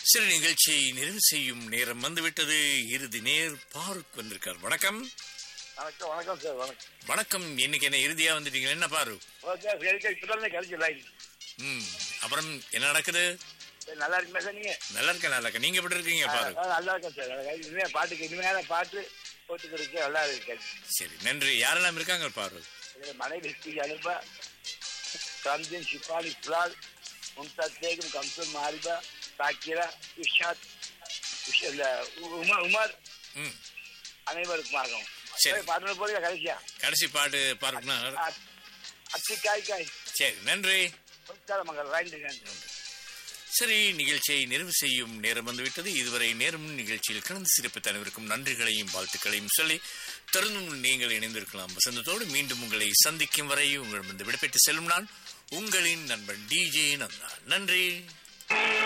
சிறு நிகழ்ச்சியை நிறைவு செய்யும் நேரம் வந்துவிட்டது இறுதி நேர் பாருக் வந்திருக்கார் வணக்கம் வணக்கம் வணக்கம் சார் வணக்கம் வணக்கம் இன்னைக்கு என்ன இறுதியா வந்துட்டீங்க என்ன பாரு ஓகே சரிக்கா இப்பதான் கிடைச்சு லைன் ம் அப்புறம் என்ன நடக்குது சரி, நல்லா இருக்குமே சார் நீங்க நல்லா இருக்கேன் நல்லா இருக்கேன் நீங்க எப்படி இருக்கீங்க பாரு ஆ, நல்லா இருக்கேன் சார் நல்லா இருக்கு. இனிமே பாட்டுக்கு இனிமையான பாட்டு போட்டுக்கிறதுக்கு நல்லா இருக்கு சரி நன்றி யாரெல்லாம் இருக்காங்க பாரு இதுல மனைவி ஸ்ரீ அனுபா கம்ஜன் ஷிஃபானி புலால் மும்தாஸ் பேகம் கம்சன் மாரிபா சாக்கிரா இஷாத் இஷ்- இல்ல, உ- உமர் உமர் ம் அனைவருக்குமாகும் சரி. பாட்டு போடுங்க கடைசியா கடைசி பாட்டு பாருக்குனா அத்தி காய் காய் சரி நன்றி மகள் ரைண்டு சரி நிகழ்ச்சியை நிறைவு செய்யும் நேரம் வந்துவிட்டது இதுவரை நேரம் நிகழ்ச்சியில் கலந்து சிறப்பு அனைவருக்கும் நன்றிகளையும் வாழ்த்துக்களையும் சொல்லி தொடர்ந்தும் நீங்கள் இணைந்திருக்கலாம் வசந்தத்தோடு மீண்டும் உங்களை சந்திக்கும் வரை உங்களிடமிருந்து விடைபெற்று செல்லும் நான் உங்களின் நண்பன் டிஜே நந்தா நன்றி